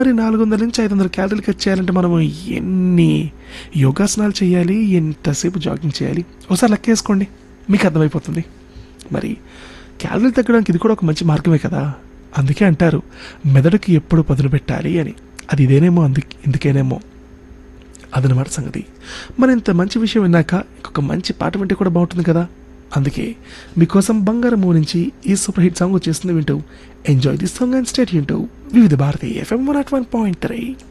మరి నాలుగు వందల నుంచి ఐదు వందల క్యాలరీలు కట్ చేయాలంటే మనము ఎన్ని యోగాసనాలు చేయాలి ఎంతసేపు జాగింగ్ చేయాలి ఒకసారి లెక్క వేసుకోండి మీకు అర్థమైపోతుంది మరి క్యాలరీలు తగ్గడానికి ఇది కూడా ఒక మంచి మార్గమే కదా అందుకే అంటారు మెదడుకి ఎప్పుడు పదును పెట్టాలి అని అది ఇదేనేమో అందు ఇందుకేనేమో అదనమాట సంగతి మరి ఇంత మంచి విషయం విన్నాక ఇంకొక మంచి పాట వింటే కూడా బాగుంటుంది కదా అందుకే మీకోసం బంగారం నుంచి ఈ సూపర్ హిట్ సాంగ్ వచ్చేస్తుంది వింటూ enjoy this song and state వింటూ Vividh Bharati FM one at one point three